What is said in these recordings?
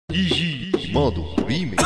دي جي ماضو ريميكس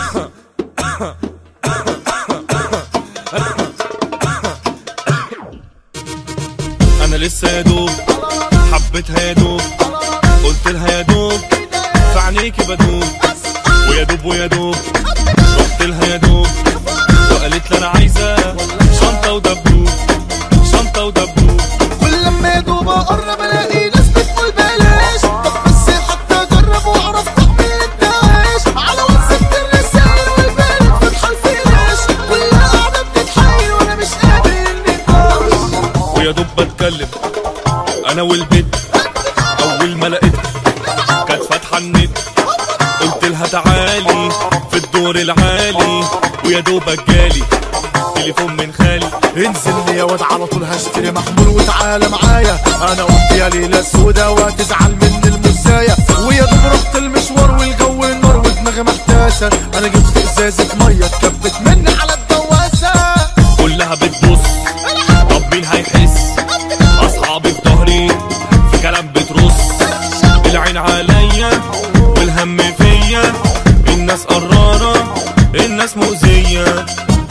انا لسه يا دوب حبيتها يا دوب قلت لها يا دوب في عينيكي بدوب ويا دوب ويا دوب رحت لها يا دوب وقالت لي انا عايزه شنطه ودبدوب شنطه ودبدوب كل لما يدوب اقرب الاقي ناس بتقول بلاش طب بس حتى اجرب واعرف طعم الدواش على واتساب الرسايل والبنات فاتحه الفلاش كلها قاعده بتتحايل وانا مش قادر النقاش ويا دوب بتكلم انا والبيت اول ما لقيتها كانت فاتحه النت قلت لها تعالي في الدور العالي ويا دوبك جالي تليفون من خالي انزل لي يا واد على طول هشتري محمول وتعالى معايا انا قلت يا ليله سودا وهتزعل مني المزايا ويا دوب رحت المشوار والجو نار ودماغي محتاسه انا جبت ازازه ميه اتكبت مني على الدواسه كلها بتبص طب مين هيحس اصحابي في ظهري في كلام بترص العين عليا والهم فيا الناس قرارة الناس مؤذية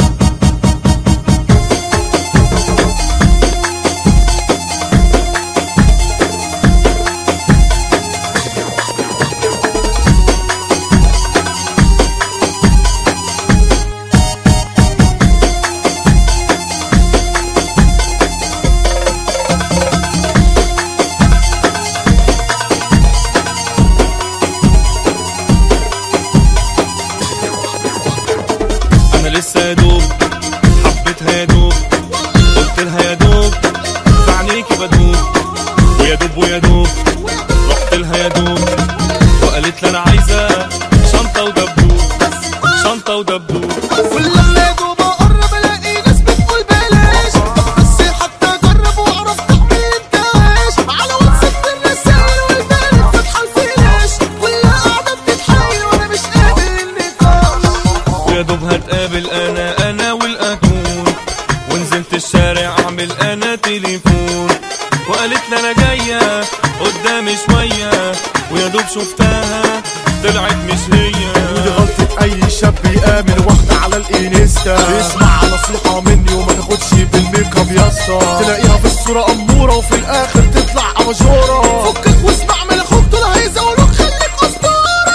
انا لسه يا دوب حبيتها يا دوب قلت لها يا دوب في عينيكي بدوب ويا دوب ويا دوب رحت لها يا دوب وقالت لي انا عايزه شنطه ودبدوب شنطه ودبدوب كل لما يدوب اقرب الاقي ناس بتقول بلاش طب بس حتى اجرب واعرف طعم الدواش على واتساب الرسايل والبنات فاتحه الفلاش كلها قاعده بتتحايل وانا مش قادر النقاش ويا دوب هتقابل انا انا والاتون ونزلت الشارع اعمل انا تليفون وقالت لي انا جايه قدامي شويه ويا دوب شفتها طلعت مش هي ودي غلطة أي شاب يآمن واحدة على الإنستا اسمع نصيحة مني وما تاخدش بالميك اب يا اسطى تلاقيها في الصورة أمورة وفي الآخر تطلع أباجورة فكك واسمع من أخوك دول هيزولوك خليك أسطورة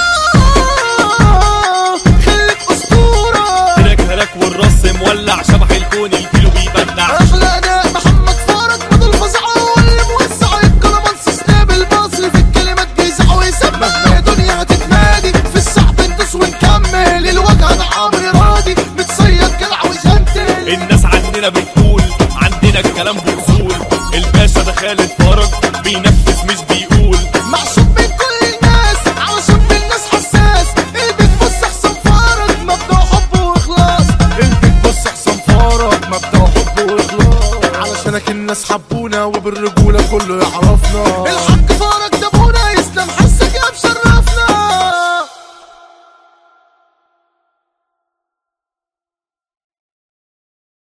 خليك أسطورة هلاك هلاك والرص مولع شبح الكون الفيلو بيبدع أحلى أداء محمد فرج بدل فزعة واللي موسع يبقى منص سناب المصري في الكلمات جيزع ويسمع مهما دنيا هتتمادي في الصعب ندوس ونكمل الوجع ده عمري راضي متصيد جدع وجنتل الناس عندنا بتقول عندنا الكلام بأصول الباشا ده خالد فرج بينفذ مش بيقول معشوق من كل الناس علشان الناس حساس البيت بص احسن فرج مبدأ حب واخلاص البيت بص احسن فرج مبدأ حب واخلاص علشانك الناس حبونا وبالرجولة كله يعرفنا